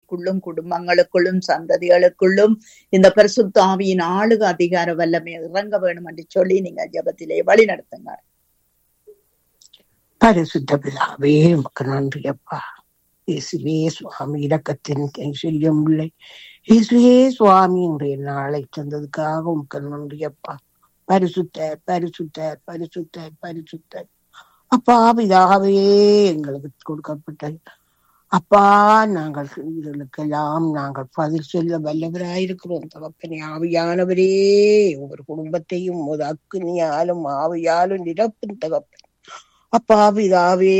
வீடுகளுக்குள்ளும் குடும்பங்களுக்குள்ளும் சந்ததிகளுக்குள்ளும் இந்த பரிசுத்த ஆவியின் ஆளுக அதிகார வல்லமை இறங்க வேணும் என்று சொல்லி நீங்க ஜெபத்திலே வழி நடத்துங்க பரிசுத்த பிதாவே உமக்கு நன்றி அப்பா இயேசுவே சுவாமி இரக்கத்தின் செல்லும் பிள்ளை இயேசுவே சுவாமி இன்றைய நாளை தந்ததுக்காக உமக்கு நன்றி அப்பா பரிசுத்த பரிசுத்த பரிசுத்த பரிசுத்த அப்பா பிதாவே எங்களுக்கு கொடுக்கப்பட்ட அப்பா நாங்கள் இதுகளுக்கெல்லாம் நாங்கள் பதில் சொல்ல வல்லவராயிருக்கிறோம் தகப்பனே ஆவியானவரே ஒவ்வொரு குடும்பத்தையும் ஒரு அக்குனியாலும் ஆவியாலும் நிரப்பும் தகப்பன் அப்பா பிதாவே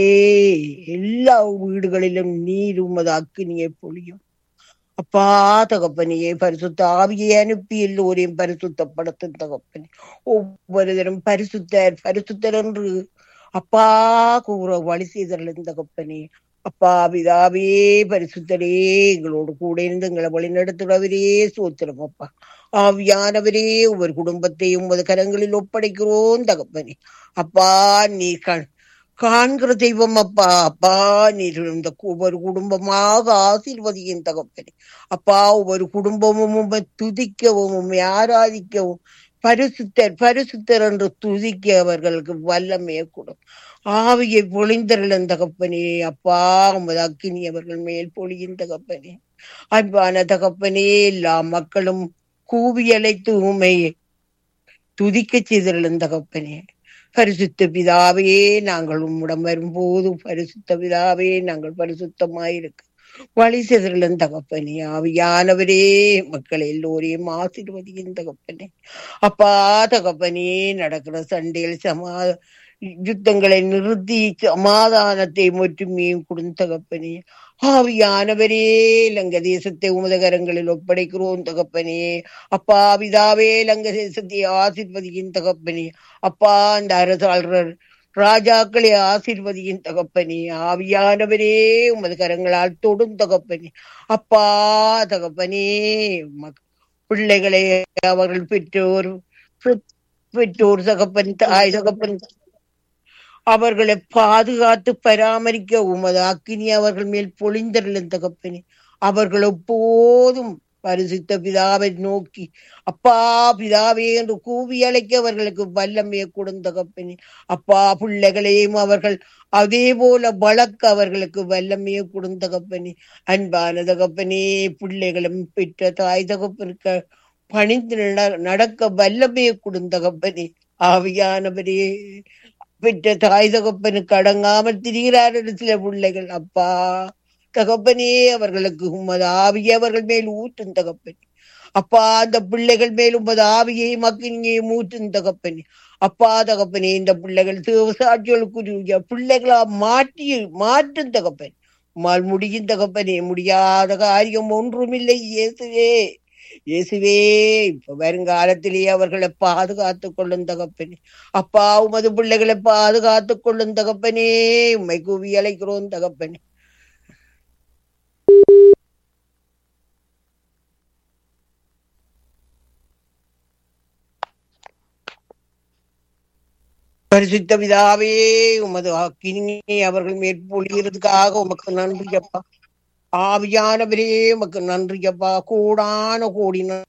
எல்லா வீடுகளிலும் நீர் உமது அக்கினியை பொழியும் அப்பா தகப்பனையே பரிசுத்த ஆவியை அனுப்பி எல்லோரையும் பரிசுத்தப்படுத்தும் தகப்பனே ஒவ்வொருத்தரும் பரிசுத்தர் பரிசுத்தர் என்று அப்பா கூற வழி செய்தல் தகப்பனே அப்பா பிதாவே பரிசுத்தரே எங்களோடு கூட இருந்து எங்களை வழி நடத்துகிறவரே சோத்திரம் அப்பா ஆவியானவரே ஒவ்வொரு குடும்பத்தையும் உமது கரங்களில் ஒப்படைக்கிறோம் தகப்பனே அப்பா நீ கண் காண்கிற தெய்வம் அப்பா அப்பா நீர் இந்த ஒவ்வொரு குடும்பமாக ஆசீர்வதியின் தகப்பனே அப்பா ஒவ்வொரு குடும்பமும் உம்மை துதிக்கவும் உம்மை ஆராதிக்கவும் பரிசுத்தர் பரிசுத்தர் என்று துதிக்க அவர்களுக்கு வல்லமையை கொடும் ஆவியை பொழிந்தருளன் தகப்பனே அப்பா உமது அக்கினி அவர்கள் மேல் பொழியின் தகப்பனே அன்பான தகப்பனே எல்லா மக்களும் கூவி அழைத்து உமை துதிக்க செய்தருளன் தகப்பனே பரிசுத்த பிதாவே நாங்கள் உம்மிடம் வரும்போது பரிசுத்த பிதாவே நாங்கள் பரிசுத்தமாயிருக்க வழி செதறலன் தகப்பனே ஆவியானவரே மக்கள் எல்லோரையும் ஆசீர்வதியின் தகப்பனே அப்பா தகப்பனே நடக்கிற சண்டையில் சமா யுத்தங்களை நிறுத்தி சமாதானத்தை மட்டுமையும் கொடுத்த தகப்பனே ஆவியானவரே லங்க தேசத்தை உமது கரங்களில் ஒப்படைக்கிறோம் தகப்பனே அப்பா பிதாவே லங்க தேசத்தை ஆசிர்வதியின் தகப்பனே அப்பா அந்த அரசாளர் ராஜாக்களை ஆசிர்வதியின் தகப்பனே ஆவியானவரே உமது கரங்களால் தொடும் தகப்பனே அப்பா தகப்பனே மக்- பிள்ளைகளை அவர்கள் பெற்றோர் பெற்- பெற்றோர் தகப்பன் தாய் தகப்பன் அவர்களை பாதுகாத்து பராமரிக்க உமது அக்கினி அவர்கள் மேல் பொழிந்தருளும் தகப்பனே அவர்கள் எப்போதும் பரிசுத்த பிதாவை நோக்கி அப்பா பிதாவே என்று கூவி அழைக்க அவர்களுக்கு வல்லமையை கொடுந்தகப்பனே அப்பா பிள்ளைகளையும் அவர்கள் அதே போல வளர்க்க அவர்களுக்கு வல்லமையை கொடுந்தகப்பனே அன்பான தகப்பனே பிள்ளைகளும் பெற்ற தாய் தகப்பனுக்கு பணிந்து நட- நடக்க வல்லமையை கொடுந்தகப்பனே ஆவியானவரே பெற்ற தாய் தகப்பனுக்கு அடங்காமல் திரிகிறார்கள் சில பிள்ளைகள் அப்பா தகப்பனே அவர்களுக்கு உமது ஆவியை அவர்கள் மேல் ஊற்றும் தகப்பனே அப்பா அந்த பிள்ளைகள் மேல் உமது ஆவியை மக்கினியையும் ஊற்றும் தகப்பனே அப்பா தகப்பனே இந்த பிள்ளைகள் சிவசாட்சிகளுக்குரிய பிள்ளைகளா மாற்றி மாற்றும் தகப்பன் உம்மால் முடியும் தகப்பனே முடியாத காரியம் ஒன்றுமில்லை இயேசுவே இயேசுவே இப்ப வருங்காலத்திலே அவர்களை பாதுகாத்துக் கொள்ளும் தகப்பனே அப்பா உமது பிள்ளைகளை பாதுகாத்துக் கொள்ளும் தகப்பனே உம்மை கூவி அழைக்கிறோம் தகப்பனே பரிசுத்த பிதாவே உமது அக்கினி அவர்கள் மேற்பொழிகிறதுக்காக உமக்கு நன்றி அப்பா ஆவியானவரே உமக்கு நன்றி அப்பா கூடான கோடி நன்றி.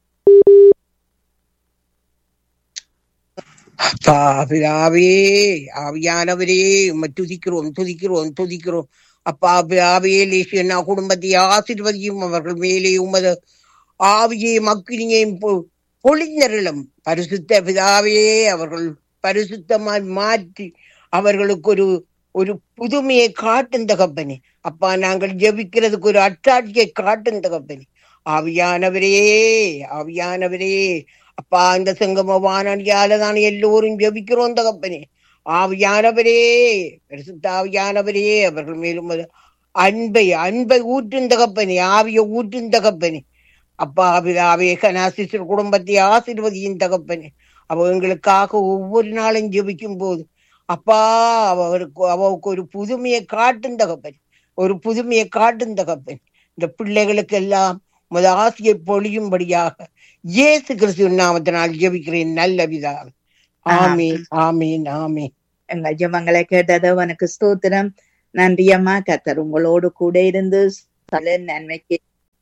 அப்பா பிதாவே ஆவியானவரே உம்மை துதிக்கிறோம் துதிக்கிறோம் துதிக்கிறோம் அப்பா பிதாவே லேசியன்னா குடும்பத்தை ஆசீர்வதியும் அவர்கள் மேலே உமது ஆவியை மக்கினியையும் பொ- பொழிந்தருளும் பரிசுத்த பிதாவே அவர்கள் பரிசுத்தமாய் மாற்றி அவர்களுக்கு ஒரு ஒரு புதுமையை காட்டும் தகப்பனே அப்பா நாங்கள் ஜெபிக்கிறதுக்கு ஒரு அட்டாட்சியை காட்டும் தகப்பனே ஆவியானவரே ஆவியானவரே அப்பா இந்த சங்கம வானொலியால தான் எல்லோரும் ஜெபிக்கிறோம் தகப்பனே ஆவியானவரே பரிசுத்த ஆவியானவரே அவர்கள் மேலும் ஒரு அன்பை அன்பை ஊற்றும் தகப்பனே ஆவியை ஊற்றும் தகப்பனே அப்பா பிதாவே கனாசிஸ்டர் குடும்பத்தை ஆசீர்வதியின் தகப்பனே அவங்களுக்காக ஒவ்வொரு நாளும் ஜெபிக்கும் போது அப்பா அவருக்கு அவருக்கு ஒரு புதுமையை காட்டும் தகப்பன் ஒரு புதுமையை காட்டும் தகப்பன் இந்த பிள்ளைகளுக்கு எல்லாம் உமது ஆசையை பொழியும்படியாக இயேசு கிறிஸ்துவின் நாமத்தினால் ஜெபிக்கிறேன் நல்ல பிதாவே ஆமீன் ஆமீன் ஆமீன் எங்கள் ஜெபங்களை கேட்டது உனக்கு ஸ்தோத்திரம் நன்றி அம்மா கத்தர் உங்களோடு கூட இருந்து சகல நன்மைக்கு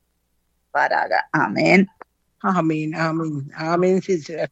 பாராக ஆமேன் ஆமீன் ஆமீன் ஆமீன் சிஸ்டர்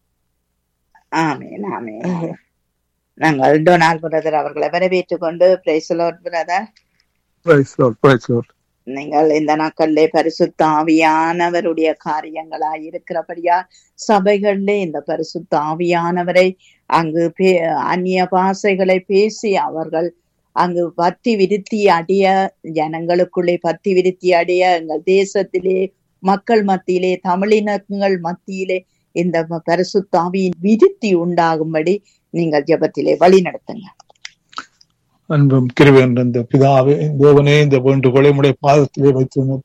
ஆமேன் ஆமேன் நாங்கள் டொனால்ட் பிரதர் அவர்களை வரவேற்றுக் கொண்டு praise lord brother Praise Lord, praise Lord. நீங்கள் இந்த நாட்களிலே பரிசுத்த ஆவியானவருடைய காரியங்களாய் இருக்கிறபடியா சபைகளிலே இந்த பரிசுத்த ஆவியானவரை அங்கு பே- அந்நிய பாஷைகளை பேசி அவர்கள் அங்கு பத்தி விருத்தி அடைய ஜனங்களுக்குள்ளே பத்தி விருத்தி அடைய எங்கள் தேசத்திலே மக்கள் மத்தியிலே தமிழினங்கள் மத்தியிலே இந்த ம- பரிசுத்த ஆவியின் விருத்தி உண்டாகும்படி நீங்கள் ஜெபத்திலே வழி நடத்துங்க அன்பும் கிருபையும் இந்த பிதாவே தேவனே இந்த வேண்டுகோளை உடைய பாதத்திலே வைத்து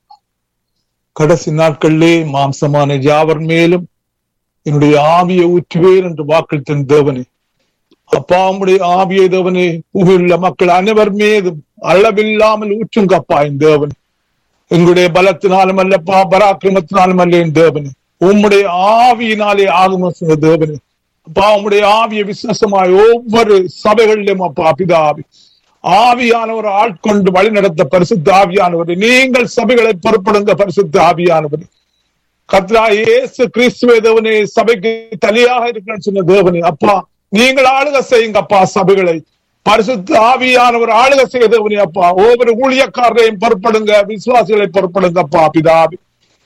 கடைசி நாட்களிலே மாம்சமான யாவர் மேலும் என்னுடைய ஆவியை ஊற்றுவேன் என்று வாக்களித்த தேவனே அப்பா உம்முடைய ஆவியை தேவனே உள்ள மக்கள் அனைவர் மீதும் அளவில்லாமல் ஊற்றுங்கப்பா என் தேவன் எங்களுடைய பலத்தினாலும் அல்லப்பா பராக்கிரமத்தினாலும் அல்ல என் தேவனே உம்முடைய ஆவியினாலே ஆகும சொன்ன தேவனே அப்பா உம்முடைய ஆவியை விசுவாசமாய் ஒவ்வொரு சபைகளிலும் அப்பா பிதாவி ஆவியானவர் ஆட்கொண்டு வழி நடத்த பரிசுத்த ஆவியானவர் நீங்கள் சபைகளை பொறுப்படுங்க பரிசுத்த ஆவியானவர் கத்ரா இயேசு கிறிஸ்துவ தேவனே சபைக்கு தலையாக இருக்கிறேன்னு சொன்ன தேவனே அப்பா நீங்கள் ஆளுக செய்யுங்க அப்பா சபைகளை பரிசுத்த ஆவியானவர் ஆளுக செய்ய தேவனே அப்பா ஒவ்வொரு ஊழியக்காரரையும் பொறுப்படுங்க விசுவாசிகளை பொறுப்படுங்க அப்பா பிதாவி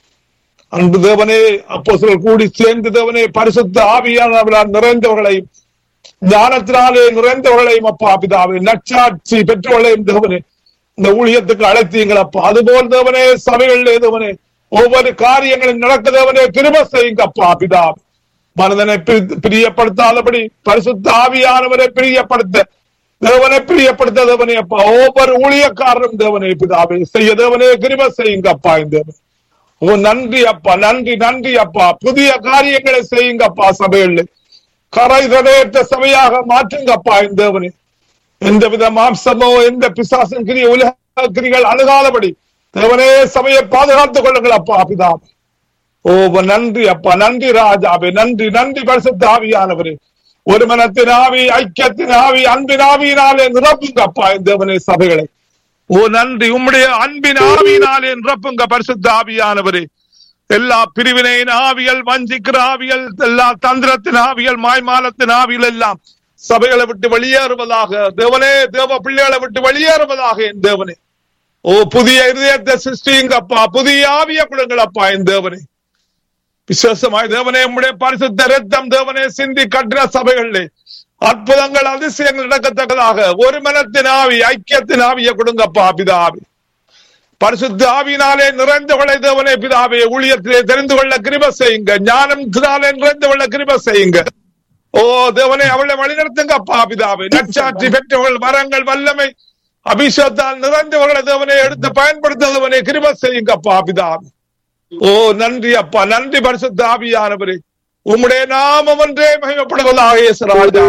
அன்பு தேவனே அப்போ கூடி சேர்ந்து தேவனே பரிசுத்த ஆவியானவரால் நிறைந்தவர்களையும் ஞானத்தினாலே நிறைந்தவர்களையும் அப்பா பிதாவே நச்சாட்சி பெற்றவர்களையும் தேவனே இந்த ஊழியத்துக்கு அழைத்தீங்கள் அப்பா அதுபோல் தேவனே சபைகளிலே தேவனே ஒவ்வொரு காரியங்களும் நடக்க தேவனே கிருப செய்யுங்க அப்பா பிதாவே மனதனை பிரி- பிரியப்படுத்தாதபடி பரிசுத்த ஆவியானவரை பிரியப்படுத்த தேவனை பிரியப்படுத்த தேவனே அப்பா ஒவ்வொரு ஊழியக்காரரும் தேவனே பிதாவே செய்ய தேவனே கிருப செய்யுங்க அப்பா இந்த தேவனே. ஓ நன்றி அப்பா நன்றி நன்றி அப்பா புதிய காரியங்களை செய்யுங்க அப்பா சபைகளில் கரை தடையற்ற சபையாக மாற்றுங்கப்பா இந்த தேவனே எந்த வித மாம்சமோ எந்த பிசாசன் கிரிய உலக கிரிகள் அணுகாதபடி தேவனே சபையை பாதுகாத்துக் கொள்ளுங்கள் அப்பா பிதா ஓ நன்றி அப்பா நன்றி ராஜாவே நன்றி நன்றி பரிசுத்த ஆவியானவரே ஒரு மனத்தின் ஆவி ஐக்கியத்தின் ஆவி அன்பின் ஆவியினாலே நிரப்புங்க அப்பா இந்த தேவனே சபைகளை ஓ நன்றி உம்முடைய அன்பின் ஆவியினாலே நிரப்புங்க பரிசுத்த ஆவியானவரே எல்லா பிரிவினையின் ஆவிகள் வஞ்சிக்கிற ஆவிகள் எல்லா தந்திரத்தின் ஆவிகள் மாய்மாலத்தின் ஆவிகள் எல்லாம் சபைகளை விட்டு வெளியேறுவதாக தேவனே தேவ பிள்ளைகளை விட்டு வெளியேறுவதாக என் தேவனே ஓ புதிய இருதயத்தை சிருஷ்டிங்கப்பா புதிய ஆவிய கொடுங்களப்பா என் தேவனே விசேஷமாய் தேவனே உம்முடைய பரிசுத்த ரத்தம் தேவனே சிந்தி கட்டின சபைகளிலே அற்புதங்கள் அதிசயங்கள் நடக்கத்தக்கதாக ஒரு மனத்தின் ஆவி ஐக்கியத்தின் ஆவியை கொடுங்கப்பா பிதாவி பரிசுத்த ஆவியினாலே நிறைந்தவளை தேவனே பிதாவே ஊழியத்திலே தெரிந்து கொள்ள கிருப செய்யுங்க ஞானத்தினாலே நிறைந்தவள கிருப செய்யுங்க ஓ தேவனே அவளை வழிநடத்துங்க அப்பா பிதாவே நச்சாட்சி பெற்றவர்கள் வரங்கள் வல்லமை அபிஷேகத்தால் நிறைந்தவர்களை தேவனை எடுத்து பயன்படுத்தவனே கிருப செய்யுங்க அப்பா பிதாவே ஓ நன்றி அப்பா நன்றி பரிசுத்த ஆவியானவரே உம்முடைய நாமம் ஒன்றே மகிமைப்படுவதாக இயேசு ராஜா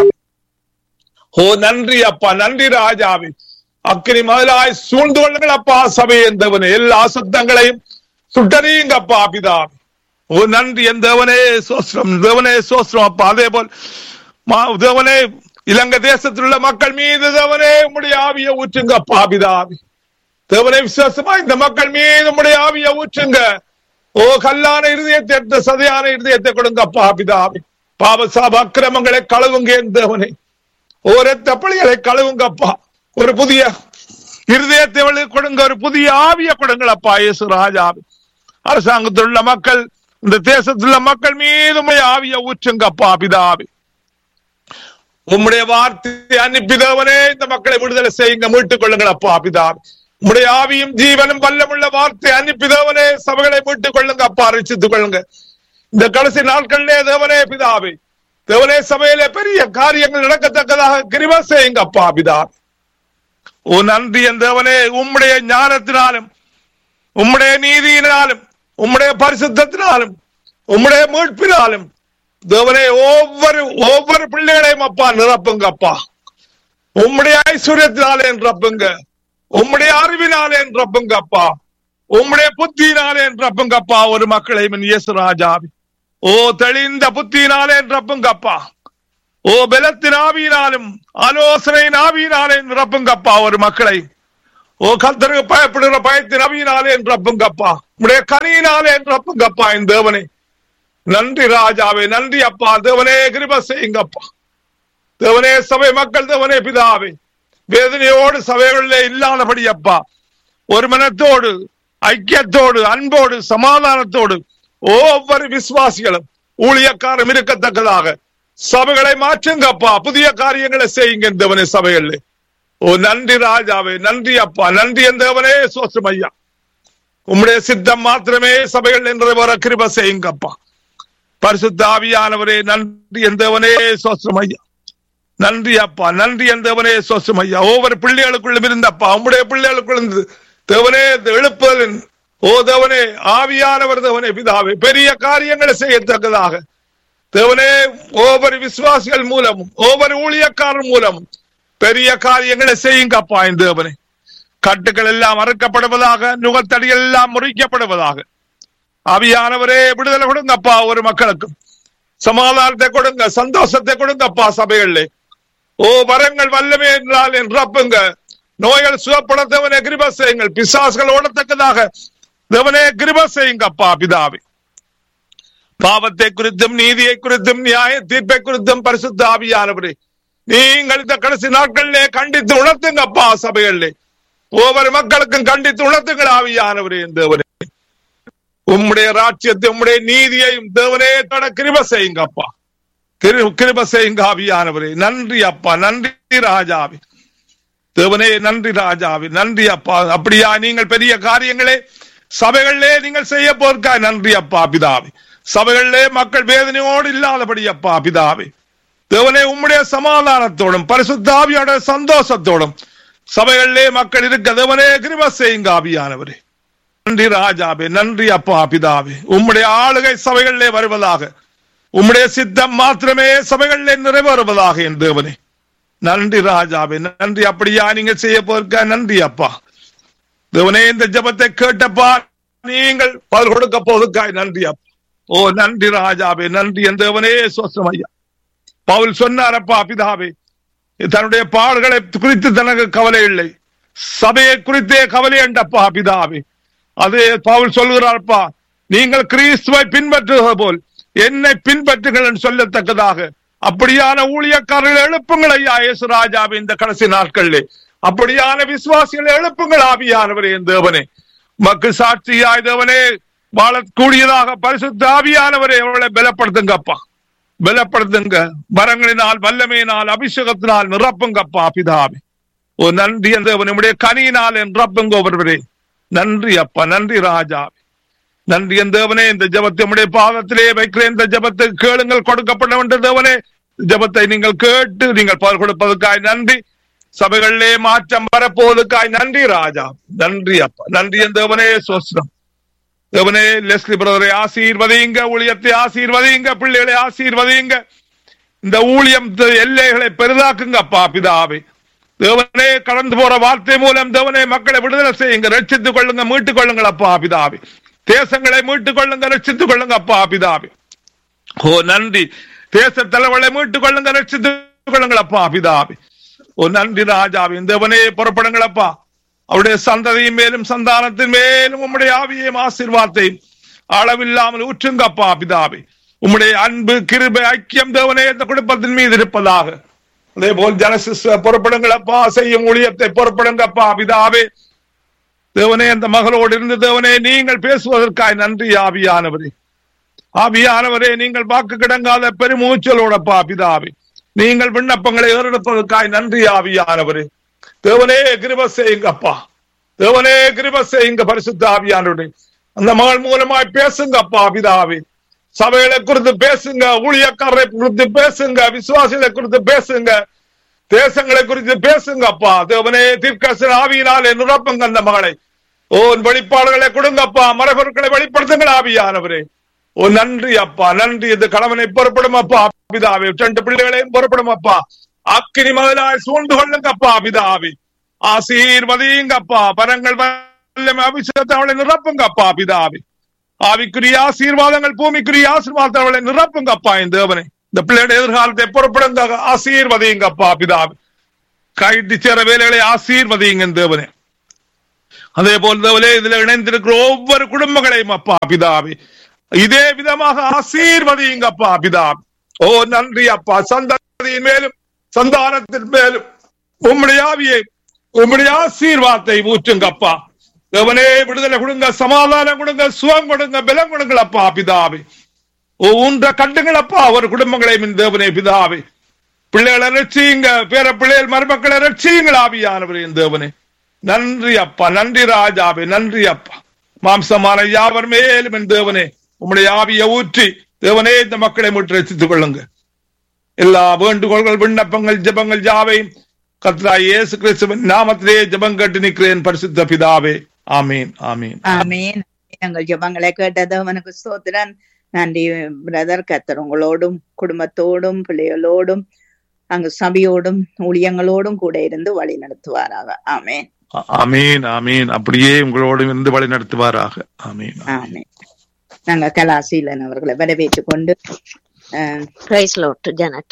ஓ நன்றி அப்பா நன்றி ராஜாவே அக்கினி முதலாய் சூழ்ந்து கொள்ளுங்கள் அப்பா சபை எந்தவனே எல்லா சத்தங்களையும் சுட்டறியுங்க அப்பா பிதாவே ஓ நன்றி என் தேவனே சோஸ்திரம் தேவனே சோஸ்திரம் அப்பா அதே போல் மா- தேவனே இலங்கை தேசத்தில் உள்ள மக்கள் மீது தேவனே உம்முடைய ஆவியை ஊற்றுங்க அப்பா பிதாவே தேவனே விசுவாசமா இந்த மக்கள் மீது உம்முடைய ஆவியை ஊற்றுங்க ஓ கல்லான இருதயத்தை எடுத்த சதையான இருதயத்தை கொடுங்க அப்பா பிதாவே பாவ சாப அக்கிரமங்களை கழுவுங்க என் தேவனே ஒரு தப்பளிகளை கழுவுங்கப்பா ஒரு புதிய இருதயத்தை வழி கொடுங்க ஒரு புதிய ஆவிய கொடுங்களப்பா இயேசு ராஜாவே அரசாங்கத்தில் உள்ள மக்கள் இந்த தேசத்தில் உள்ள மக்கள் மீது உம்முடைய ஆவிய ஊற்றுங்கப்பா பிதாவே உம்முடைய வார்த்தை அனுப்பிதவனே இந்த மக்களை விடுதலை செய்யுங்க மீட்டுக் கொள்ளுங்களப்பா பிதாவே உம்முடைய ஆவியும் ஜீவனும் வல்லமுள்ள வார்த்தை அனுப்பிதவனே சபைகளை மீட்டுக் கொள்ளுங்க அப்பா ரசித்துக் கொள்ளுங்க இந்த கடைசி நாட்களிலே தேவனே பிதாவே தேவனே சபையிலே பெரிய காரியங்கள் நடக்கத்தக்கதாக கிருப செய்யுங்க அப்பா பிதாவே ஓ நன்றி என் தேவனே உம்முடைய ஞானத்தினாலும் உம்முடைய நீதியினாலும் உம்முடைய பரிசுத்தத்தினாலும் உம்முடைய மீட்பினாலும் தேவனே ஒவ்வொரு ஒவ்வொரு பிள்ளைகளையும் அப்பா நிரப்புங்க அப்பா உம்முடைய ஐஸ்வர்யத்தினாலே நிரப்புங்க உம்முடைய அறிவினாலே நிரப்புங்க அப்பா உம்முடைய புத்தியினாலே நிரப்புங்க அப்பா ஒரு மக்களையும் இயேசு ராஜாவி ஓ தெளிந்த புத்தியினாலே நிரப்புங்க அப்பா ஓ பலத்தின் ஆவியினாலும் ஆலோசனையின் ஆவியினாலே நிரப்புங்கப்பா ஒரு மக்களை ஓ கத்தருக்கு பயப்படுகிற பயத்தின் அவியினாலே என்றப்பங்கப்பா உடைய கனியினாலே என்றப்பங்கப்பா என் தேவனே நன்றி ராஜாவே நன்றி அப்பா தேவனே கிருப செய்யுங்கப்பா தேவனே சபை மக்கள் தேவனே பிதாவே வேதனையோடு சபைகளிலே இல்லாதபடி அப்பா ஒரு மனத்தோடு ஐக்கியத்தோடு அன்போடு சமாதானத்தோடு ஒவ்வொரு விசுவாசிகளும் ஊழியக்காரம் இருக்கத்தக்கதாக சபைகளை மாற்றுங்கப்பா புதிய காரியங்களை செய்யுங்க தேவனே சபைகளில் ஓ நன்றி ராஜாவே நன்றி அப்பா நன்றி தேவனே சோசம் ஐயா உம்முடைய சித்தம் மாத்திரமே சபைகள் என்று வர கிருப செய்யுங்கப்பா பரிசுத்த ஆவியானவரே நன்றி தேவனே சோசம் ஐயா நன்றி அப்பா நன்றி தேவனே சோசம் ஐயா ஒவ்வொரு பிள்ளைகளுக்குள்ளும் இருந்தப்பா உம்முடைய பிள்ளைகளுக்குள் இருந்து தேவனே எழுப்புதலின் ஓ தேவனே ஆவியானவர் தேவனே பிதாவே பெரிய காரியங்களை செய்யத்தக்கதாக தேவனே ஒவ்வொரு விசுவாசிகள் மூலமும் ஒவ்வொரு ஊழியக்காரர் மூலமும் பெரிய காரியங்களை செய்யுங்கப்பா என் தேவனே கட்டுகள் எல்லாம் அறுக்கப்படுவதாக நுகத்தடிகள் எல்லாம் முறிக்கப்படுவதாக ஆவியானவரே விடுதலை கொடுங்கப்பா ஒரு மக்களுக்கும் சமாதானத்தை கொடுங்க சந்தோஷத்தை கொடுங்கப்பா சபைகளிலே ஓ வரங்கள் வல்லமே என்றால் என்றப்புங்க நோய்கள் சுகப்படத்தவனே கிருப செய்யுங்கள் பிசாசுகள் ஓடத்தக்கதாக தேவனே கிருப செய்யுங்கப்பா பிதாவே பாவத்தை குறித்தும் நீதியை குறித்தும் நியாய தீர்ப்பை குறித்தும் பரிசுத்த ஆவியானவரே நீங்கள் இந்த கடைசி நாட்களிலே கண்டித்து உணர்த்துங்கப்பா சபைகளிலே ஒவ்வொரு மக்களுக்கும் கண்டித்து உணர்த்துங்கள் ஆவியானவரே தேவனே உம்முடைய ராட்சியத்தை உம்முடைய நீதியையும் தேவனே தட கிருப செய்யுங்கப்பா கிருப செய்யுங்க ஆவியானவரே நன்றி அப்பா நன்றி ராஜாவே தேவனே நன்றி ராஜாவே நன்றி அப்பா அப்படியா நீங்கள் பெரிய காரியங்களே சபைகளிலே நீங்கள் செய்ய போர்க்கா நன்றி அப்பா பிதாவே சபைகளிலே மக்கள் வேதனையோடு இல்லாதபடி அப்பா பிதாவே தேவனே உம்முடைய சமாதானத்தோடும் பரிசுத்தாவியோட சந்தோஷத்தோடும் சபைகளிலே மக்கள் இருக்க தேவனே கிருப செய்யுங்க ஆவியானவரே நன்றி ராஜாவே நன்றி அப்பா பிதாவே உம்முடைய ஆளுகை சபைகளிலே வருவதாக உம்முடைய சித்தம் மாத்திரமே சபைகளிலே நிறைவேறுவதாக என் தேவனே நன்றி ராஜாவே நன்றி அப்படியா நீங்க செய்ய போயிருக்க நன்றி அப்பா தேவனே இந்த ஜபத்தை கேட்டப்பா நீங்கள் பதில் கொடுக்க போவதுக்காய் நன்றி அப்பா ஓ நன்றி ராஜாவே நன்றி என் தேவனே சோசம் ஐயா பவுல் சொன்னாரப்பா பிதாவே தன்னுடைய பாடுகளை குறித்து தனக்கு கவலை இல்லை சபையை குறித்தே கவலை என்றப்பா பிதாவே அது பவுல் சொல்கிறார்ப்பா நீங்கள் கிறிஸ்துவை பின்பற்றுவது போல் என்னை பின்பற்றுங்கள் என்று சொல்லத்தக்கதாக அப்படியான ஊழியக்காரர்கள் எழுப்புங்கள் ஐயா இயேசு ராஜாவே இந்த கடைசி நாட்களிலே அப்படியான விசுவாசிகள் எழுப்புங்கள் ஆவியானவரே என் தேவனே மக்கள் சாட்சியாய் தேவனே வாழக்கூடியதாக பரிசுத்த ஆவியானவரே அவளை பலப்படுத்துங்கப்பா பலப்படுத்துங்க வரங்களினால் வல்லமையினால் அபிஷேகத்தினால் நிரப்புங்கப்பா பிதாவே ஓ நன்றி அந்த நம்முடைய கனியினால் நிரப்புங்க ஒருவரே நன்றி அப்பா நன்றி ராஜா நன்றி என் தேவனே இந்த ஜபத்தை நம்முடைய பாதத்திலே வைக்கிறேன் இந்த ஜபத்தை கேளுங்கள் கொடுக்கப்பட வேண்டிய தேவனே ஜபத்தை நீங்கள் கேட்டு நீங்கள் பால் கொடுப்பதற்காய் நன்றி சபைகளிலே மாற்றம் வரப்போவதற்காய் நன்றி ராஜா நன்றி அப்பா நன்றி என் தேவனே சோஸ்ரம் தேவனே லெஸ்லி பிரதரை ஆசீர்வதிங்க ஊழியத்தை ஆசீர்வதிங்க பிள்ளைகளை ஆசீர்வதிங்க இந்த ஊழியம் எல்லைகளை பெரிதாக்குங்க அப்பா பிதாவே தேவனே கடந்து போற வார்த்தை மூலம் தேவனே மக்களை விடுதலை செய்யுங்க ரட்சித்துக் கொள்ளுங்க மீட்டுக் கொள்ளுங்கள் அப்பா பிதாவே தேசங்களை மீட்டுக் கொள்ளுங்க ரட்சித்துக் கொள்ளுங்க அப்பா பிதாவே ஓ நன்றி தேச தலைவர்களை மீட்டுக் கொள்ளுங்க ரட்சித்துக் கொள்ளுங்கள் அப்பா பிதாவே ஓ நன்றி ராஜாவே தேவனே புறப்படுங்களப்பா அவருடைய சந்ததியின் மேலும் சந்தானத்தின் மேலும் உம்முடைய ஆவியையும் ஆசீர்வாதத்தையும் அளவில்லாமல் ஊற்றுங்கப்பா பிதாவே உம்முடைய அன்பு கிருபை ஐக்கியம் தேவனே இந்த குடும்பத்தின் மீது இருப்பதாக அதே போல் ஜனசிஸ் புறப்படுங்களப்பா செய்யும் ஊழியத்தை புறப்படுங்கப்பா பிதாவே தேவனே அந்த மகளோடு இருந்து தேவனே நீங்கள் பேசுவதற்காய் நன்றி ஆவியானவரே ஆவியானவரே நீங்கள் வாக்கு கிடங்காத பெருமூச்சலோடப்பா பிதாவே நீங்கள் விண்ணப்பங்களை ஏறெடுப்பதற்காய் நன்றி ஆவியானவரே தேவனே கிருப செய்யுங்கப்பா தேவனே கிருப செய்யுங்க பரிசுத்த ஆவியானவரே அந்த மகள் மூலமாய் பேசுங்கப்பா பிதாவே சபைகளை குறித்து பேசுங்க ஊழியக்காரரை குறித்து பேசுங்க விசுவாசிகளை குறித்து பேசுங்க தேசங்களை குறித்து பேசுங்க அப்பா தேவனே தீர்க்கசன் ஆவியினாலே நிரப்புங்க அந்த மகளை ஓ வெளிப்பாடுகளை கொடுங்கப்பா மரபொருட்களை வெளிப்படுத்துங்கள் ஆவியானவரே ஓ நன்றி அப்பா நன்றி இந்த கணவனை புறப்படும் அப்பா பிதாவே ரெண்டு பிள்ளைகளையும் புறப்படும் அப்பா அக்கினி மகளாய் சூழ்ந்து கொள்ளுங்கப்பா பிதாவே ஆசீர்வதிங்கப்பா பரங்கள் வல்லமை அபிஷேகத்தை அவளை நிரப்புங்கப்பா பிதாவே ஆவிக்குரிய ஆசீர்வாதங்கள் பூமிக்குரிய ஆசீர்வாதத்தை அவளை நிரப்புங்கப்பா என் தேவனை இந்த பிள்ளைയുടെ எதிர்காலத்தை புறப்படுங்க ஆசீர்வதிங்கப்பா பிதாவே கைட்டு சேர வேலைகளை ஆசீர்வதிங்க தேவனே அதே போல இதுல இணைந்திருக்கிற ஒவ்வொரு குடும்பங்களையும் அப்பா பிதாவே இதே விதமாக ஆசீர்வதியுங்க அப்பா பிதாவே ஓ நன்றி அப்பா சந்ததியின் மேலும் சந்தானத்தின் மேலும் உம்முடைய ஆவியை உம்முடைய ஆசீர்வாதத்தை ஊற்றுங்க அப்பா தேவனே விடுதலை கொடுங்க சமாதானம் கொடுங்க சுகம் கொடுங்க பலம் கொடுங்கள் அப்பா பிதாவே ஊன்ற கண்டுங்கள் அப்பா ஒரு குடும்பங்களையும் தேவனே பிதாவே பிள்ளைகளை ரட்சியுங்க பேர பிள்ளைகள் மருமக்களை ரட்சியுங்கள் ஆவியானவரின் தேவனே நன்றி அப்பா நன்றி ராஜாவே நன்றி அப்பா மாம்சமான யாவர் மேலும் என் தேவனே உம்முடைய ஆவியை ஊற்றி தேவனே இந்த மக்களை முற்று ரசித்துக் கொள்ளுங்க எல்லா வேண்டுகோள்கள் விண்ணப்பங்கள் ஜெபங்கள் ஜாவையும் கத்ரா இயேசு கிறிஸ்துவின் நாமத்திலே ஜெபம் கேட்டு நிற்கிறேன் பரிசுத்த பிதாவே ஆமீன் ஆமீன் ஆமீன் எங்கள் ஜெபங்களை கேட்டது அவனுக்கு ஸ்தோத்திரன் நன்றி பிரதர் கத்தர் உங்களோடும் குடும்பத்தோடும் பிள்ளைகளோடும் அங்கு சபையோடும் ஊழியங்களோடும் கூட இருந்து வழி நடத்துவாராக ஆமேன் ஆமீன் ஆமீன் அப்படியே உங்களோடு இருந்து வழி நடத்துவாராக ஆமீன் ஆமேன் நாங்க கலாசீலன் அவர்களை வரவேற்றுக் கொண்டு பிரைஸ் லார்ட் ஜனட்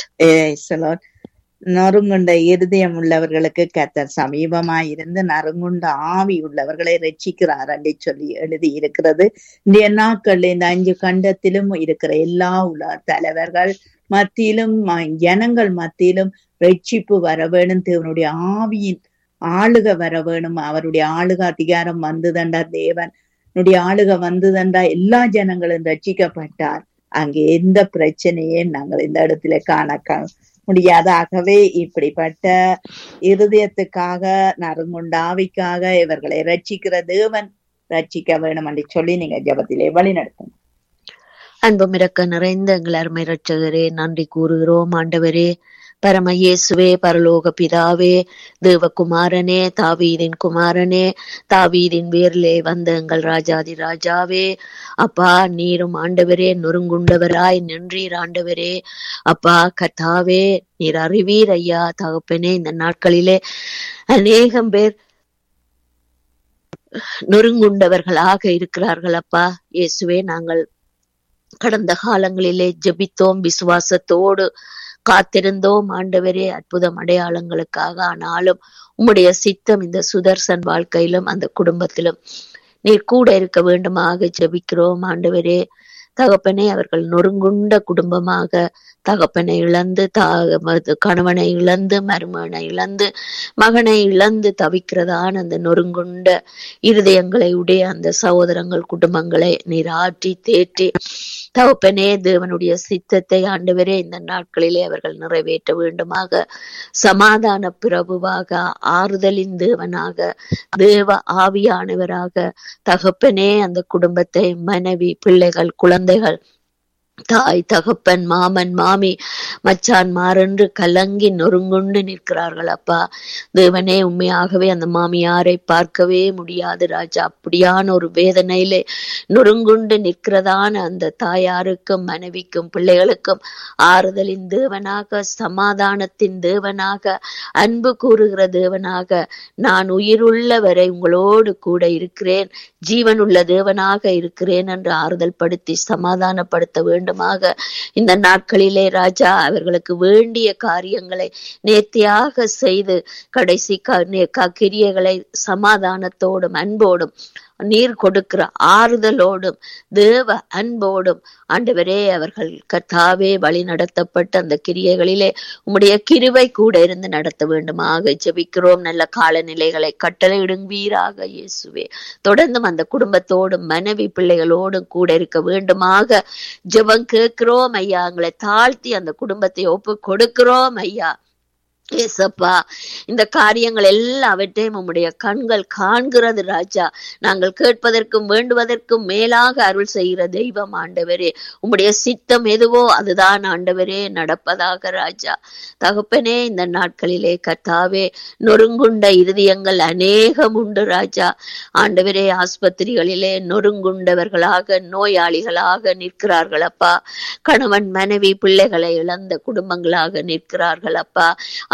நறுங்குண்ட இருதயம் உள்ளவர்களுக்கு கத்தர் சமீபமாய் இருந்து நறுங்குண்ட ஆவி உள்ளவர்களை ரட்சிக்கிறார் என்று சொல்லி எழுதி இருக்கிறது இந்த நாட்கள் இந்த அஞ்சு கண்டத்திலும் இருக்கிற எல்லா உலக தலைவர்கள் மத்தியிலும் ஜனங்கள் மத்தியிலும் ரட்சிப்பு வர வேணும் தேவனுடைய ஆவியின் ஆளுக வர வேணும் அவருடைய ஆளுக அதிகாரம் வந்ததண்டா தேவன் ஆளுக வந்ததண்டா எல்லா ஜனங்களும் ரட்சிக்கப்பட்டார் அங்கே எந்த பிரச்சனையும் நாங்கள் இந்த இடத்துல காண முடியாதாகவே இப்படிப்பட்ட இருதயத்துக்காக நறுங்குண்டாவிக்காக இவர்களை ரட்சிக்கிற தேவன் ரட்சிக்க வேணும் என்று சொல்லி நீங்க ஜபத்திலே வழி நடத்தணும் அன்பும் இறக்க நிறைந்த எங்கள் அருமை ரட்சகரே நன்றி கூறுகிறோம் ஆண்டவரே பரம இயேசுவே பரலோக பிதாவே தேவகுமாரனே தாவீதின் குமாரனே தாவீதின் வேர்லே வந்த எங்கள் ராஜாதி ராஜாவே அப்பா நீரும் ஆண்டவரே நொறுங்குண்டவராய் நின்றீர் ஆண்டவரே அப்பா கத்தாவே நீர் அறிவீர் ஐயா தகப்பனே இந்த நாட்களிலே அநேகம் பேர் நொறுங்குண்டவர்களாக இருக்கிறார்கள் அப்பா இயேசுவே நாங்கள் கடந்த காலங்களிலே ஜெபித்தோம் விசுவாசத்தோடு காத்திருந்தோம் ஆண்டவரே அற்புதம் அடையாளங்களுக்காக ஆனாலும் உம்முடைய சித்தம் இந்த சுதர்சன் வாழ்க்கையிலும் அந்த குடும்பத்திலும் நீர் கூட இருக்க வேண்டுமாக ஜெபிக்கிறோம் ஆண்டவரே தகப்பனே அவர்கள் நொறுங்குண்ட குடும்பமாக தகப்பனை இழந்து கணவனை இழந்து மருமகனை இழந்து மகனை இழந்து தவிக்கிறதான அந்த நொறுங்குண்ட இருதயங்களை உடைய அந்த சகோதரங்கள் குடும்பங்களை நீர் ஆற்றி தேற்றி தகப்பனே தேவனுடைய சித்தத்தை ஆண்டவரே இந்த நாட்களிலே அவர்கள் நிறைவேற்ற வேண்டுமாக சமாதான பிரபுவாக ஆறுதலின் தேவனாக தேவ ஆவியானவராக தகப்பனே அந்த குடும்பத்தை மனைவி பிள்ளைகள் குழந்தைகள் தாய் தகப்பன் மாமன் மாமி மச்சான் மாறென்று கலங்கி நொறுங்குண்டு நிற்கிறார்கள் அப்பா தேவனே உண்மையாகவே அந்த மாமியாரை பார்க்கவே முடியாது ராஜா அப்படியான ஒரு வேதனையிலே நொறுங்குண்டு நிற்கிறதான அந்த தாயாருக்கும் மனைவிக்கும் பிள்ளைகளுக்கும் ஆறுதலின் தேவனாக சமாதானத்தின் தேவனாக அன்பு கூறுகிற தேவனாக நான் உயிருள்ள வரை உங்களோடு கூட இருக்கிறேன் ஜீவனுள்ள தேவனாக இருக்கிறேன் என்று ஆறுதல் படுத்தி சமாதானப்படுத்த வேண்டும் வேண்டுமாக இந்த நாட்களிலே ராஜா அவர்களுக்கு வேண்டிய காரியங்களை நேர்த்தியாக செய்து கடைசி கிரியைகளை சமாதானத்தோடும் அன்போடும் நீர் கொடுக்கிற ஆறுதலோடும் தேவ அன்போடும் ஆண்டவரே அவர்கள் கத்தாவே வழி நடத்தப்பட்ட அந்த கிரியைகளிலே உம்முடைய கிருவை கூட இருந்து நடத்த வேண்டுமாக ஜெபிக்கிறோம் நல்ல காலநிலைகளை கட்டளையிடுவீராக இயேசுவே தொடர்ந்தும் அந்த குடும்பத்தோடும் மனைவி பிள்ளைகளோடும் கூட இருக்க வேண்டுமாக ஜெபம் கேட்கிறோம் ஐயா எங்களை தாழ்த்தி அந்த குடும்பத்தை ஒப்பு கொடுக்கிறோம் ஐயா ஏசப்பா இந்த காரியங்கள் எல்லாவற்றையும் உம்முடைய கண்கள் காண்கிறது ராஜா நாங்கள் கேட்பதற்கும் வேண்டுவதற்கும் மேலாக அருள் செய்கிற தெய்வம் ஆண்டவரே உம்முடைய சித்தம் எதுவோ அதுதான் ஆண்டவரே நடப்பதாக ராஜா தகப்பனே இந்த நாட்களிலே கத்தாவே நொறுங்குண்ட இருதயங்கள் அநேகம் உண்டு ராஜா ஆண்டவரே ஆஸ்பத்திரிகளிலே நொறுங்குண்டவர்களாக நோயாளிகளாக நிற்கிறார்கள் அப்பா கணவன் மனைவி பிள்ளைகளை இழந்த குடும்பங்களாக நிற்கிறார்கள் அப்பா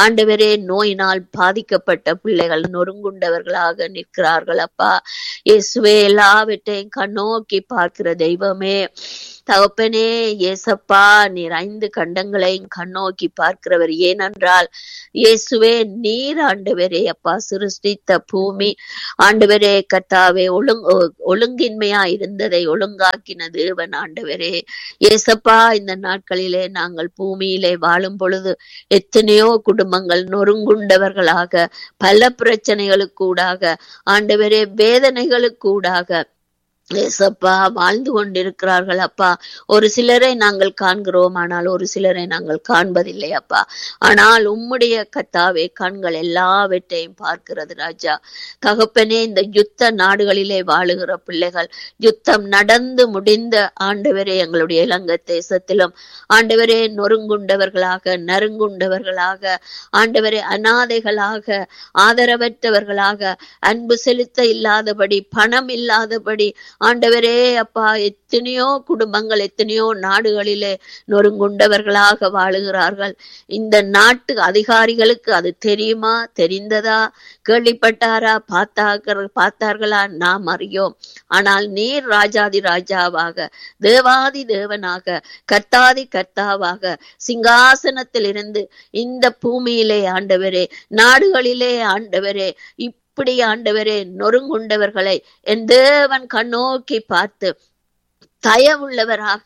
ஆண்டவரே நோயினால் பாதிக்கப்பட்ட பிள்ளைகள் நொறுங்குண்டவர்களாக நிற்கிறார்கள் அப்பா இயேசுவே எல்லாவற்றையும் கண்ணோக்கி பார்க்கிற தெய்வமே தகப்பனே ஏசப்பா நீர் ஐந்து கண்டங்களையும் கண்ணோக்கி பார்க்கிறவர் ஏனென்றால் இயேசுவே நீர் ஆண்டவரே அப்பா சிருஷ்டித்த பூமி ஆண்டவரே கத்தாவே ஒழுங் ஒழுங்கின்மையா இருந்ததை ஒழுங்காக்கின தேவன் ஆண்டவரே ஏசப்பா இந்த நாட்களிலே நாங்கள் பூமியிலே வாழும் பொழுது எத்தனையோ குடும்பங்கள் நொறுங்குண்டவர்களாக பல பிரச்சனைகளுக்கூடாக ஆண்டவரே வேதனைகளுக்கூடாக ஏசப்பா வாழ்ந்து கொண்டிருக்கிறார்கள் அப்பா ஒரு சிலரை நாங்கள் காண்கிறோம் ஆனால் ஒரு சிலரை நாங்கள் காண்பதில்லை அப்பா ஆனால் உம்முடைய கத்தாவே கண்கள் எல்லாவற்றையும் பார்க்கிறது ராஜா தகப்பனே இந்த யுத்த நாடுகளிலே வாழுகிற பிள்ளைகள் யுத்தம் நடந்து முடிந்த ஆண்டவரே எங்களுடைய இலங்கை தேசத்திலும் ஆண்டவரே நொறுங்குண்டவர்களாக நறுங்குண்டவர்களாக ஆண்டவரே அனாதைகளாக ஆதரவற்றவர்களாக அன்பு செலுத்த இல்லாதபடி பணம் இல்லாதபடி ஆண்டவரே அப்பா எத்தனையோ குடும்பங்கள் எத்தனையோ நாடுகளிலே நொறுங்குண்டவர்களாக வாழுகிறார்கள் இந்த நாட்டு அதிகாரிகளுக்கு அது தெரியுமா தெரிந்ததா கேள்விப்பட்டாரா பார்த்தார்கள் பார்த்தார்களா நாம் அறியோம் ஆனால் நீர் ராஜாதி ராஜாவாக தேவாதி தேவனாக கர்த்தாதி கர்த்தாவாக சிங்காசனத்தில் இருந்து இந்த பூமியிலே ஆண்டவரே நாடுகளிலே ஆண்டவரே இப்படி ஆண்டவரே நொறுங்குண்டவர்களை என் தேவன் கண்ணோக்கி பார்த்து தயவுள்ளவராக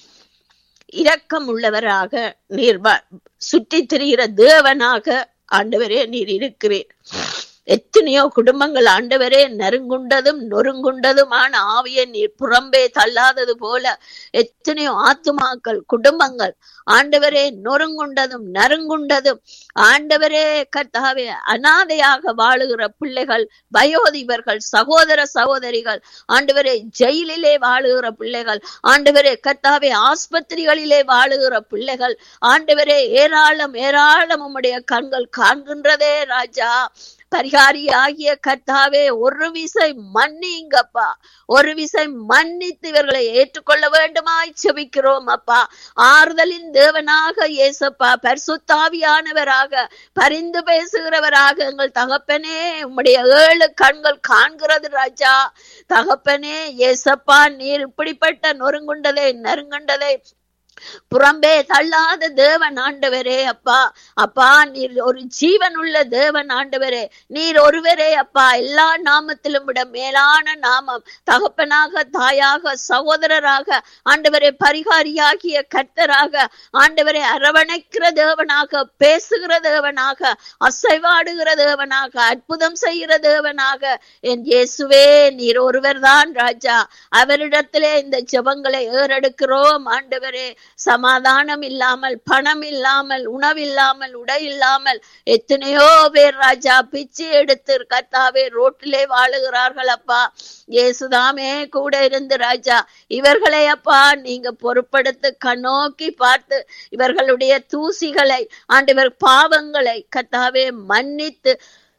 இரக்கம் உள்ளவராக நீர் சுற்றி திரிகிற தேவனாக ஆண்டவரே நீர் இருக்கிறேன் எத்தனையோ குடும்பங்கள் ஆண்டவரே நறுங்குண்டதும் நொறுங்குண்டதுமான ஆவியை நீர் புறம்பே தள்ளாதது போல எத்தனையோ ஆத்துமாக்கள் குடும்பங்கள் ஆண்டவரே நொறுங்குண்டதும் நறுங்குண்டதும் ஆண்டவரே கர்த்தாவே அனாதையாக வாழுகிற பிள்ளைகள் வயோதிபர்கள் சகோதர சகோதரிகள் ஆண்டவரே ஜெயிலிலே வாழுகிற பிள்ளைகள் ஆண்டவரே கர்த்தாவே ஆஸ்பத்திரிகளிலே வாழுகிற பிள்ளைகள் ஆண்டவரே ஏராளம் ஏராளம் உம்முடைய கண்கள் காண்கின்றதே ராஜா பரிகாரி ஆகிய கர்த்தாவே ஒரு விசை மன்னிங்கப்பா ஒரு விசை மன்னித்து இவர்களை ஏற்றுக்கொள்ள வேண்டுமாய் செபிக்கிறோம் அப்பா ஆறுதலின் தேவனாக இயேசப்பா பரிசுத்தாவியானவராக பரிந்து பேசுகிறவராக எங்கள் தகப்பனே உம்முடைய ஏழு கண்கள் காண்கிறது ராஜா தகப்பனே இயேசப்பா நீர் இப்படிப்பட்ட நொறுங்குண்டதை நெருங்குண்டதை புறம்பே தள்ளாத தேவன் ஆண்டவரே அப்பா அப்பா நீர் ஒரு ஜீவன் உள்ள தேவன் ஆண்டவரே நீர் ஒருவரே அப்பா எல்லா நாமத்திலும் விட மேலான நாமம் தகப்பனாக தாயாக சகோதரராக ஆண்டவரே பரிகாரியாகிய கர்த்தராக ஆண்டவரை அரவணைக்கிற தேவனாக பேசுகிற தேவனாக அசைவாடுகிற தேவனாக அற்புதம் செய்கிற தேவனாக என் இயேசுவே நீர் ஒருவர் தான் ராஜா அவரிடத்திலே இந்த ஜெபங்களை ஏறெடுக்கிறோம் ஆண்டவரே சமாதானம் இல்லாமல் பணம் இல்லாமல் உணவில்லாமல் உடை இல்லாமல் எத்தனையோ பேர் ராஜா பிச்சு எடுத்து கத்தாவே ரோட்டிலே வாழுகிறார்கள் அப்பா இயேசுதாமே கூட இருந்து ராஜா இவர்களை அப்பா நீங்க பொறுப்படுத்து கண்ணோக்கி பார்த்து இவர்களுடைய தூசிகளை ஆண்டவர் பாவங்களை கத்தாவே மன்னித்து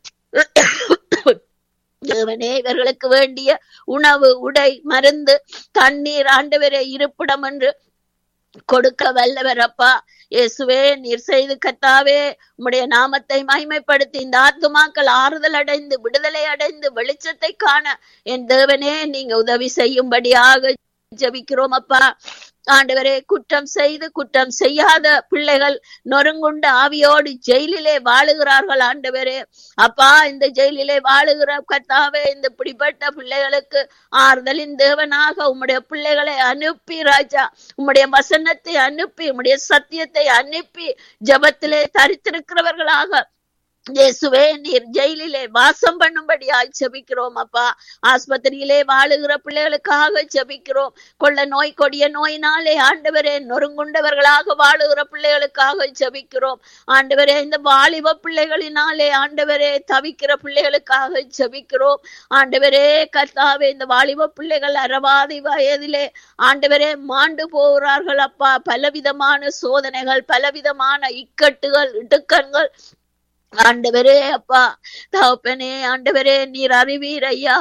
தேவனே இவர்களுக்கு வேண்டிய உணவு உடை மருந்து தண்ணீர் ஆண்டவரே இருப்பிடம் என்று கொடுக்க வல்லவர் அப்பா இயேசுவே நீர் செய்து கத்தாவே உம்முடைய நாமத்தை மகிமைப்படுத்தி இந்த ஆத்துமாக்கள் ஆறுதல் அடைந்து விடுதலை அடைந்து வெளிச்சத்தை காண என் தேவனே நீங்க உதவி செய்யும்படியாக ஜபிக்கிறோம் அப்பா ஆண்டவரே குற்றம் செய்து குற்றம் செய்யாத பிள்ளைகள் நொறுங்குண்ட ஆவியோடு ஜெயிலிலே வாழுகிறார்கள் ஆண்டவரே அப்பா இந்த ஜெயிலிலே வாழுகிற கத்தாவே இந்த பிடிப்பட்ட பிள்ளைகளுக்கு ஆறுதலின் தேவனாக உம்முடைய பிள்ளைகளை அனுப்பி ராஜா உம்முடைய வசனத்தை அனுப்பி உம்முடைய சத்தியத்தை அனுப்பி ஜபத்திலே தரித்திருக்கிறவர்களாக இயேசுவே நீர் ஜெயிலிலே வாசம் பண்ணும்படியாய் ஜெபிக்கிறோம் அப்பா ஆஸ்பத்திரியிலே வாழுகிற பிள்ளைகளுக்காக ஜெபிக்கிறோம் கொள்ள நோய் கொடிய நோயினாலே ஆண்டவரே நொறுங்குண்டவர்களாக வாழுகிற பிள்ளைகளுக்காக ஜெபிக்கிறோம் ஆண்டவரே இந்த வாலிப பிள்ளைகளினாலே ஆண்டவரே தவிக்கிற பிள்ளைகளுக்காக ஜெபிக்கிறோம் ஆண்டவரே கர்த்தாவே இந்த வாலிப பிள்ளைகள் அறவாதி வயதிலே ஆண்டவரே மாண்டு போகிறார்கள் அப்பா பலவிதமான சோதனைகள் பலவிதமான இக்கட்டுகள் இடுக்கண்கள் ஆண்டவரே அப்பா தகப்பனே ஆண்டவரே நீர் அறிவீர் ஐயா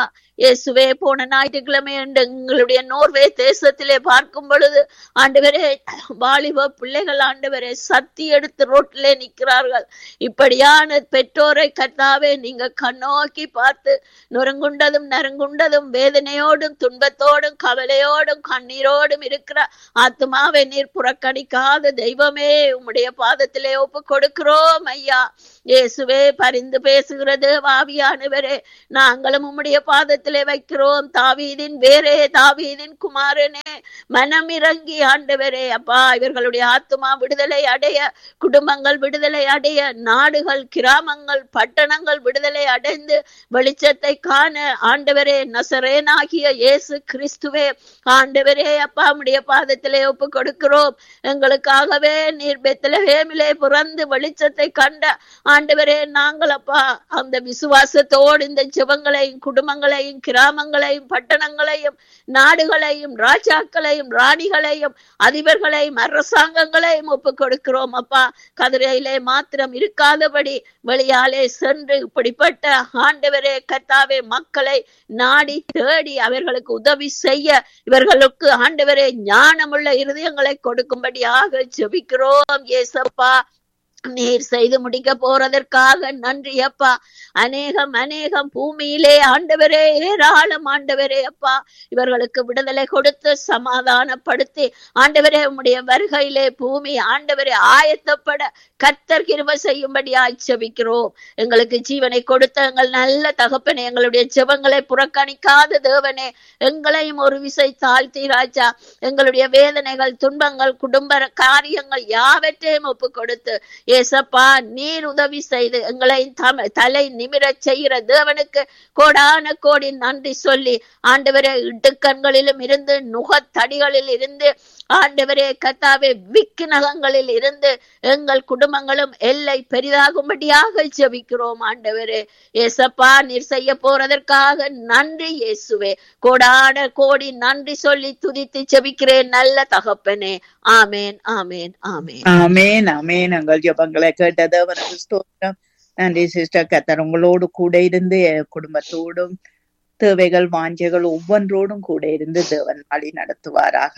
இயேசுவே போன ஞாயிற்றுக்கிழமை என்று எங்களுடைய நோர்வே தேசத்திலே பார்க்கும் பொழுது ஆண்டவரே வாலிப பிள்ளைகள் ஆண்டவரே சத்தி எடுத்து ரோட்டிலே நிற்கிறார்கள் இப்படியான பெற்றோரை கத்தாவே நீங்க கண்ணோக்கி பார்த்து நொறுங்குண்டதும் நறுங்குண்டதும் வேதனையோடும் துன்பத்தோடும் கவலையோடும் கண்ணீரோடும் இருக்கிற ஆத்மாவை நீர் புறக்கணிக்காத தெய்வமே உம்முடைய பாதத்திலே ஒப்பு கொடுக்கிறோம் ஐயா இயேசுவே பரிந்து பேசுகிறது வாவியானவரே நாங்களும் உம்முடைய பாதத்திலே வைக்கிறோம் தாவீதின் வேறே தாவீதின் குமாரனே மனம் இறங்கி ஆண்டவரே அப்பா இவர்களுடைய ஆத்மா விடுதலை அடைய குடும்பங்கள் விடுதலை அடைய நாடுகள் கிராமங்கள் பட்டணங்கள் விடுதலை அடைந்து வெளிச்சத்தை காண ஆண்டவரே நசரேனாகிய இயேசு கிறிஸ்துவே ஆண்டவரே அப்பா உம்முடைய பாதத்திலே ஒப்பு கொடுக்கிறோம் எங்களுக்காகவே நீர் பெத்தலஹேமிலே பிறந்து வெளிச்சத்தை கண்ட ஆண்டவரே நாங்கள் அப்பா அந்த விசுவாசத்தோடு இந்த ஜெபங்களையும் குடும்பங்களையும் கிராமங்களையும் பட்டணங்களையும் நாடுகளையும் ராஜாக்களையும் ராணிகளையும் அதிபர்களையும் அரசாங்கங்களையும் ஒப்பு கொடுக்கிறோம் அப்பா கதிரையிலே மாத்திரம் இருக்காதபடி வெளியாலே சென்று இப்படிப்பட்ட ஆண்டவரே கத்தாவே மக்களை நாடி தேடி அவர்களுக்கு உதவி செய்ய இவர்களுக்கு ஆண்டவரே ஞானமுள்ள இருதயங்களை கொடுக்கும்படியாக ஜெபிக்கிறோம் ஏசப்பா நீர் செய்து முடிக்க போறதற்காக நன்றி அப்பா அநேகம் அநேகம் பூமியிலே ஆண்டவரே ஏராளம் ஆண்டவரே அப்பா இவர்களுக்கு விடுதலை கொடுத்து சமாதானப்படுத்தி ஆண்டவரே உம்முடைய வருகையிலே பூமி ஆண்டவரே ஆயத்தப்பட கத்தர் கிருப செய்யும்படியாய் ஜெபிக்கிறோம் எங்களுக்கு ஜீவனை கொடுத்த எங்கள் நல்ல தகப்பனே எங்களுடைய ஜெபங்களை புறக்கணிக்காத தேவனே எங்களையும் ஒரு விசை தாழ்த்தி ராஜா எங்களுடைய வேதனைகள் துன்பங்கள் குடும்ப காரியங்கள் யாவற்றையும் ஒப்பு கொடுத்து ஏசப்பா நீர் உதவி செய்து எங்களை தம- தலை நிமிரச் செய்கிற தேவனுக்கு கோடான கோடி நன்றி சொல்லி ஆண்டவரே இடுக்கண்களிலும் இருந்து நுகத்தடிகளில் இருந்து ஆண்டவரே கத்தாவே விக்கு நகங்களில் இருந்து எங்கள் குடும்பங்களும் எல்லை பெரிதாகும்படியாக ஜெபிக்கிறோம் ஆண்டவரே ஏசப்பா நீர் செய்ய போறதற்காக நன்றி இயேசுவே கோடான கோடி நன்றி சொல்லி துதித்து ஜெபிக்கிறேன் நல்ல தகப்பனே ஆமேன் ஆமேன் ஆமேன் ஆமேன் ஆமேன் எங்கள் ஜெபங்களை கேட்டது அவருக்கு ஸ்தோத்திரம் நன்றி சிஸ்டர் கத்தர் உங்களோடு கூட இருந்து என் குடும்பத்தோடும் தேவைகள் வாஞ்சைகள் ஒவ்வொன்றோடும் கூட இருந்து தேவன் வழி நடத்துவாராக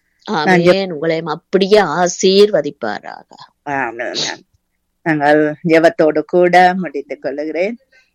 ஆமேன் உங்களையும் அப்படியே ஆசீர்வதிப்பாராக ஆமென். நாங்கள் ஜெபத்தோடு கூட முடித்துக் கொள்ளுகிறேன்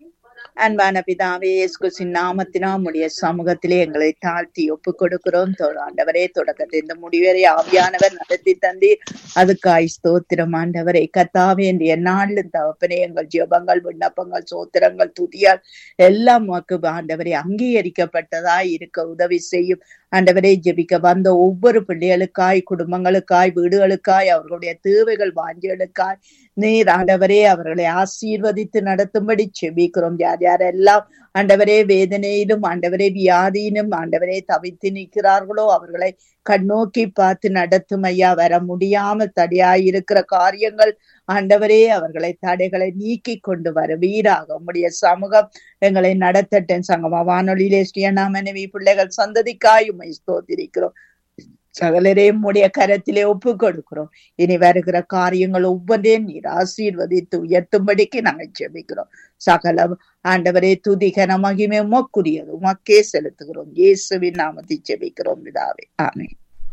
அன்பான பிதாவே இயேசுவின் நாமத்தினா உம்முடைய சமூகத்திலே எங்களை தாழ்த்தி ஒப்பு கொடுக்கிறோம் தொ- ஆண்டவரே தொடக்கத்தை இந்த முடிவரை ஆவியானவர் நடத்தி தந்தீர் அதுக்காய் ஸ்தோத்திரம் ஆண்டவரே கத்தாவே இன்றைய நாளில் தகப்பனே எங்கள் ஜெபங்கள் விண்ணப்பங்கள் சோத்திரங்கள் துதியால் எல்லாம் உமக்கு ஆண்டவரே அங்கீகரிக்கப்பட்டதாய் இருக்க உதவி செய்யும் ஆண்டவரே ஜெபிக்க வந்த ஒவ்வொரு பிள்ளைகளுக்காய் குடும்பங்களுக்காய் வீடுகளுக்காய் அவர்களுடைய தேவைகள் வாஞ்சிகளுக்காய் நீர் ஆண்டவரே அவர்களை ஆசீர்வதித்து நடத்தும்படி செபிக்கிறோம் யார் யாரெல்லாம் ஆண்டவரே வேதனையிலும் ஆண்டவரே வியாதியிலும் ஆண்டவரே தவித்து நிற்கிறார்களோ அவர்களை கண்ணோக்கி பார்த்து நடத்தும் ஐயா வர முடியாமல் தடையாயிருக்கிற காரியங்கள் ஆண்டவரே அவர்களை தடைகளை நீக்கி கொண்டு வர வீராக உம்முடைய சமூகம் எங்களை நடத்தட்டும் சங்கமா வானொலியிலே ஸ்ரீயண்ணா மனைவி பிள்ளைகள் சந்ததிக்காய் உம்மை ஸ்தோத்திரிக்கிறோம் சகலரையும் உடைய கரத்திலே ஒப்பு கொடுக்கிறோம் இனி வருகிற காரியங்கள் ஒவ்வொன்றையும் நீர் ஆசீர்வதித்து உயர்த்தும்படிக்கு நாங்கள் ஜெபிக்கிறோம் சகல ஆண்டவரே துதிகன மகிமை உமக்குரியது உமக்கே செலுத்துகிறோம் இயேசுவின் நாமத்தை ஜெபிக்கிறோம் பிதாவே ஆமென்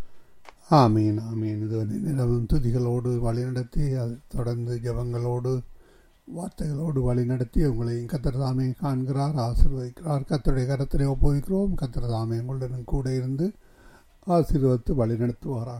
ஆமீன் ஆமீன் இதுவரை நிலவும் துதிகளோடு வழிநடத்தி அது தொடர்ந்து ஜெபங்களோடு வார்த்தைகளோடு வழிநடத்தி உங்களையும் கத்தர் தாமே காண்கிறார் ஆசீர்வதிக்கிறார் கத்தருடைய கரத்திலே ஒப்புவிக்கிறோம் கத்தர் தாமே உங்களுடன் கூட இருந்து ஆசீர்வதித்து வழிநடத்துவாராக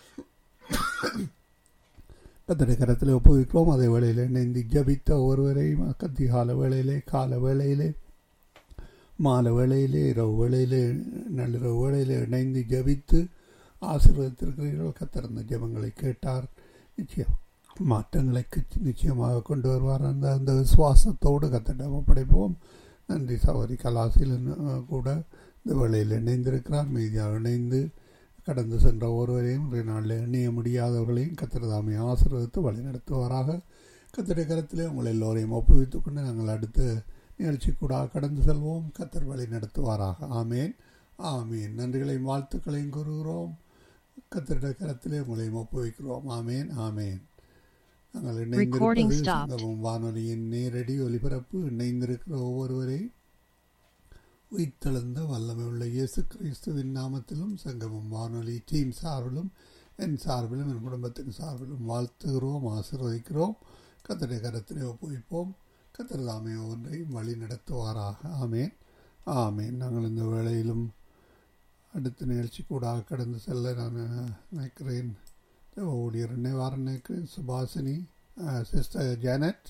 கத்தருடைய கரத்திலே ஒப்புவிக்கிறோம் அதே வேளையில் இணைந்து ஜபித்த ஒருவரையும் கத்திகால வேளையிலே கால வேளையிலே மாலை வேளையிலே இரவு வேளையிலே நள்ளிரவு வேளையிலே இணைந்து ஜபித்து ஆசீர்வதித்திருக்கிறீர்கள் கத்திருந்த ஜெபங்களை கேட்டார் நிச்சயம் மாற்றங்களை கி- நிச்சயமாக கொண்டு வருவார் அந்த அந்த விசுவாசத்தோடு கத்திடம் ஒப்படைப்போம் நன்றி சகோதரி கலாசில் கூட இந்த வேளையில் இணைந்திருக்கிறார் மீதியாக இணைந்து கடந்து சென்ற ஒருவரையும் இன்றைய நாளில் எண்ணிய முடியாதவர்களையும் கத்திரதாமை ஆசீர்வதித்து வழிநடத்துவாராக கத்திர கரத்திலே உங்கள் எல்லோரையும் ஒப்புவித்துக் கொண்டு நாங்கள் அடுத்த நிகழ்ச்சி கூட கடந்து செல்வோம் கத்தர் வழி நடத்துவாராக ஆமேன் ஆமீன் நன்றிகளையும் வாழ்த்துக்களையும் கூறுகிறோம் கத்திரிட கரத்திலே உங்களையும் ஒப்புவிக்கிறோம் ஆமேன் ஆமேன் நாங்கள் Recording இணைந்திருப்பது stopped. சங்கமம் வானொலியின் நேரடி ஒலிபரப்பு இணைந்திருக்கிற ஒவ்வொருவரையும் உயிர்த்தெழுந்த வல்லமை உள்ள இயேசு கிறிஸ்துவின் நாமத்திலும் சங்கமம் வானொலி டீம் சார்பிலும் என் சார்பிலும் என் குடும்பத்தின் சார்பிலும் வாழ்த்துகிறோம் ஆசீர்வதிக்கிறோம் கத்தரை கரத்திலே ஒப்புவிப்போம் கத்தர் தாமே ஒன்றையும் வழி நடத்துவாராக ஆமேன் ஆமேன் நாங்கள் இந்த வேளையிலும் அடுத்த நிகழ்ச்சி கூட கடந்து செல்ல நான் நினைக்கிறேன் ஊழியர் நினைவார நினைக்கிறேன் சுபாசினி சிஸ்டர் ஜானட்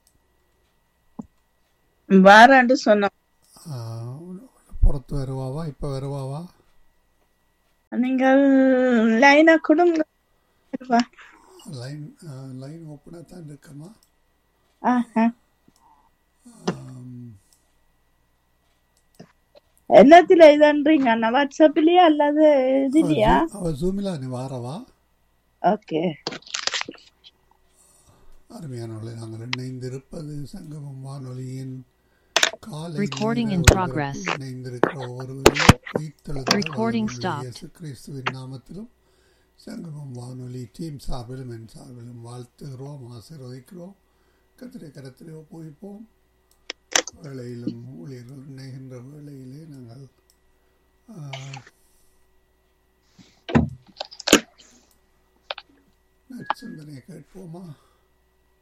வாராண்டு சொன்னோம் புறத்து வருவாவா இப்போ வருவாவா நீங்கள் லைனா கொடுங்க வா. லைன் லைன் ஓப்பனாக தான் இருக்கமா ஆஹா. என்னத்துல இதன்றீங்க அண்ணா வாட்ஸ்அப்லயா அல்லது இதுலயா அவ ஜூமிலா நீ வாரவா ஓகே அருமையானவர்களை நாங்கள் இணைந்திருப்பது சங்கமம் வானொலியின் காலை Recording in நேர progress. ஒலிபரப்பில் இணைந்திருக்கிற ஒவ்வொருவரையும் உயிர்த்தெழுந்த Recording வல்லமையுள்ள stopped. இயேசு கிறிஸ்துவின் நாமத்திலும் சங்கமம் வானொலி டீம் சார்பிலும் என் சார்பிலும் வாழ்த்துகிறோம் ஆசீர்வதிக்கிறோம் கத்திரை கரத்திலே ஒப்புவிப்போம் வேளையிலும் ஊழியர்கள் இணைகின்ற வேளையிலே நாங்கள் ஆஹ், நற்சிந்தனையை கேட்போமா